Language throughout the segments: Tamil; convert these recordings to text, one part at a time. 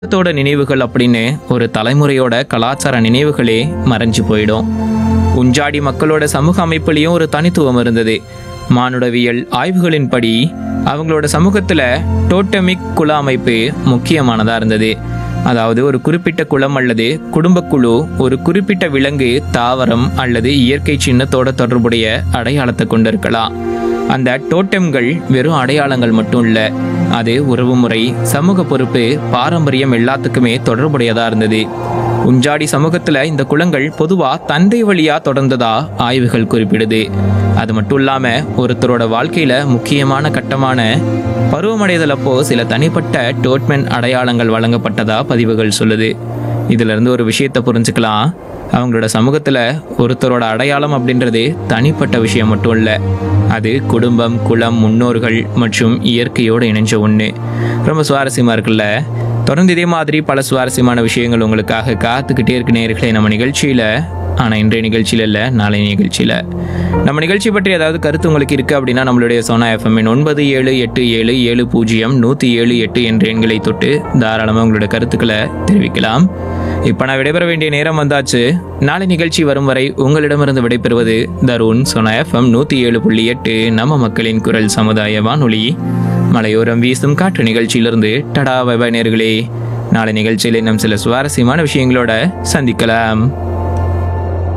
குடும்பத்தோட நினைவுகள் அப்படின்னு ஒரு தலைமுறையோட கலாச்சார நினைவுகளே மறைஞ்சு போயிடும் உஞ்சாடி மக்களோட சமூக அமைப்புலேயும் ஒரு தனித்துவம் இருந்தது மானுடவியல் ஆய்வுகளின்படி அவங்களோட சமூகத்துல டோட்டமிக் குல அமைப்பு முக்கியமானதா இருந்தது அதாவது ஒரு குறிப்பிட்ட குலம் அல்லது குடும்பக்குழு ஒரு குறிப்பிட்ட விலங்கு தாவரம் அல்லது இயற்கை சின்னத்தோட தொடர்புடைய அடையாளத்தை கொண்டிருக்கலாம் அந்த டோட்டம்கள் வெறும் அடையாளங்கள் மட்டும் இல்ல அது உறவுமுறை சமூக பொறுப்பு பாரம்பரியம் எல்லாத்துக்குமே தொடர்புடையதா இருந்தது உஞ்சாடி சமூகத்துல இந்த குலங்கள் பொதுவா தந்தை வழியா தொடர்ந்ததா ஆய்வுகள் குறிப்பிடுது அது மட்டும் இல்லாம ஒருத்தரோட வாழ்க்கையில முக்கியமான கட்டமான பருவமடைதல் அப்போ சில தனிப்பட்ட டோட்மென் அடையாளங்கள் வழங்கப்பட்டதா பதிவுகள் சொல்லுது இதுல இருந்து ஒரு விஷயத்தை புரிஞ்சுக்கலாம் அவங்களோட சமூகத்துல ஒருத்தரோட அடையாளம் அப்படின்றது தனிப்பட்ட விஷயம் மட்டும் இல்ல அது குடும்பம் குலம் முன்னோர்கள் மற்றும் இயற்கையோடு இணைஞ்ச ஒண்ணு ரொம்ப சுவாரஸ்யமா இருக்குல்ல தொடர்ந்து இதே மாதிரி பல சுவாரஸ்யமான விஷயங்கள் உங்களுக்காக காத்துக்கிட்டே இருக்கு நேர்களே நம்ம நிகழ்ச்சியில ஆனா இன்றைய நிகழ்ச்சியில இல்ல நாளைய நிகழ்ச்சியில நம்ம நிகழ்ச்சி பற்றி ஏதாவது கருத்து உங்களுக்கு இருக்கு அப்படின்னா நம்மளுடைய சோனா எஃப்எம் ஒன்பது ஏழு எட்டு ஏழு ஏழு பூஜ்ஜியம் நூத்தி ஏழு எட்டு என்ற எண்களை தொட்டு தாராளமாக உங்களோட கருத்துக்களை தெரிவிக்கலாம் இப்போ நான் விடைபெற வேண்டிய நேரம் வந்தாச்சு நாளை நிகழ்ச்சி வரும் வரை உங்களிடமிருந்து விடைபெறுவது தருண் சோனா எஃப்எம் நூத்தி ஏழு புள்ளி எட்டு நம்ம மக்களின் குரல் சமுதாய வானொலி மலையோரம் வீசும் காற்று நிகழ்ச்சியிலிருந்து டடா வைபா நேர்களே நாளை நிகழ்ச்சியில் இன்னும் சில சுவாரஸ்யமான விஷயங்களோட சந்திக்கலாம்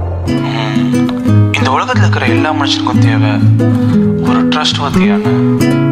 இந்த உலகத்துல இருக்கிற எல்லா மனுஷனுக்கும் தேவை ஒரு ட்ரஸ்ட் வத்தியான